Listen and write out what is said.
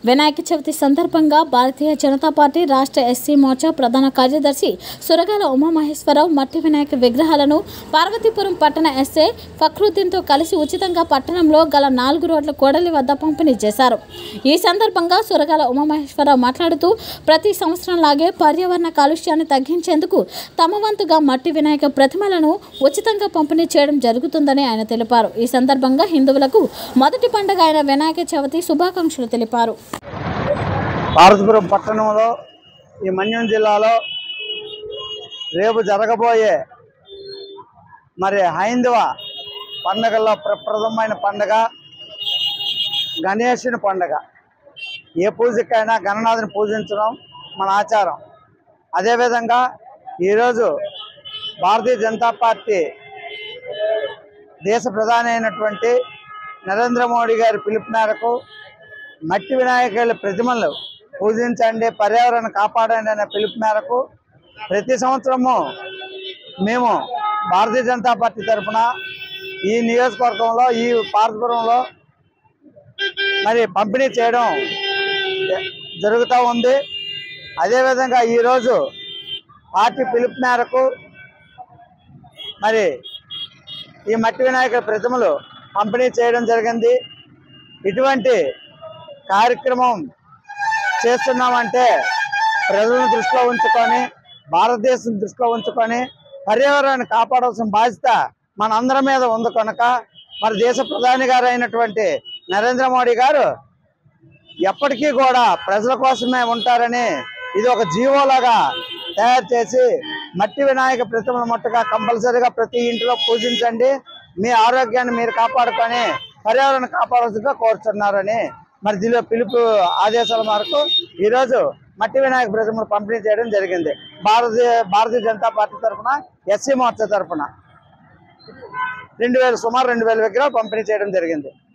వినాయక చవితి సందర్భంగా భారతీయ జనతా పార్టీ రాష్ట్ర ఎస్సీ మోర్చా ప్రధాన కార్యదర్శి సురగాల ఉమామహేశ్వరరావు మట్టి వినాయక విగ్రహాలను పార్వతీపురం పట్టణ ఎస్ఏ ఫక్రుద్దీన్తో కలిసి ఉచితంగా పట్టణంలో గల నాలుగు రోడ్ల కోడలి వద్ద పంపిణీ చేశారు ఈ సందర్భంగా సురగాల ఉమామహేశ్వరరావు మాట్లాడుతూ ప్రతి సంవత్సరం లాగే పర్యావరణ కాలుష్యాన్ని తగ్గించేందుకు తమ వంతుగా మట్టి వినాయక ప్రతిమలను ఉచితంగా పంపిణీ చేయడం జరుగుతుందని ఆయన తెలిపారు ఈ సందర్భంగా హిందువులకు మొదటి పండుగ అయిన వినాయక చవితి శుభాకాంక్షలు తెలిపారు పార్వతీపురం పట్టణంలో ఈ మన్యం జిల్లాలో రేపు జరగబోయే మరి హైందవ పండగల్లో ప్రప్రథమైన పండగ గణేశుని పండగ ఏ పూజకైనా గణనాథుని పూజించడం మన ఆచారం అదేవిధంగా ఈరోజు భారతీయ జనతా పార్టీ దేశ ప్రధాని అయినటువంటి నరేంద్ర మోడీ గారి పిలుపు మేరకు మట్టి వినాయకుల ప్రతిమలు పూజించండి పర్యావరణం కాపాడండి అనే పిలుపు మేరకు ప్రతి సంవత్సరము మేము భారతీయ జనతా పార్టీ తరఫున ఈ నియోజకవర్గంలో ఈ పార్వపురంలో మరి పంపిణీ చేయడం జరుగుతూ ఉంది అదేవిధంగా ఈరోజు పార్టీ పిలుపు మేరకు మరి ఈ మట్టి వినాయక ప్రతిమలు పంపిణీ చేయడం జరిగింది ఇటువంటి కార్యక్రమం చేస్తున్నామంటే ప్రజలను దృష్టిలో ఉంచుకొని భారతదేశం దృష్టిలో ఉంచుకొని పర్యావరణాన్ని కాపాడాల్సిన బాధ్యత మన అందరి మీద ఉంది కనుక మరి దేశ ప్రధాని గారు అయినటువంటి నరేంద్ర మోడీ గారు ఎప్పటికీ కూడా ప్రజల కోసమే ఉంటారని ఇది ఒక జీవోలాగా తయారు చేసి మట్టి వినాయక ప్రతిమల మట్టుగా కంపల్సరీగా ప్రతి ఇంటిలో పూజించండి మీ ఆరోగ్యాన్ని మీరు కాపాడుకొని పర్యావరణ కాపాడాల్సిందిగా కోరుతున్నారని మరి దీనిలో పిలుపు ఆదేశాల మేరకు ఈరోజు మట్టి వినాయక ప్రతిమలు పంపిణీ చేయడం జరిగింది భారతీయ భారతీయ జనతా పార్టీ తరఫున ఎస్సీ మోర్చా తరఫున రెండు వేల సుమారు రెండు వేల విగ్రహాలు పంపిణీ చేయడం జరిగింది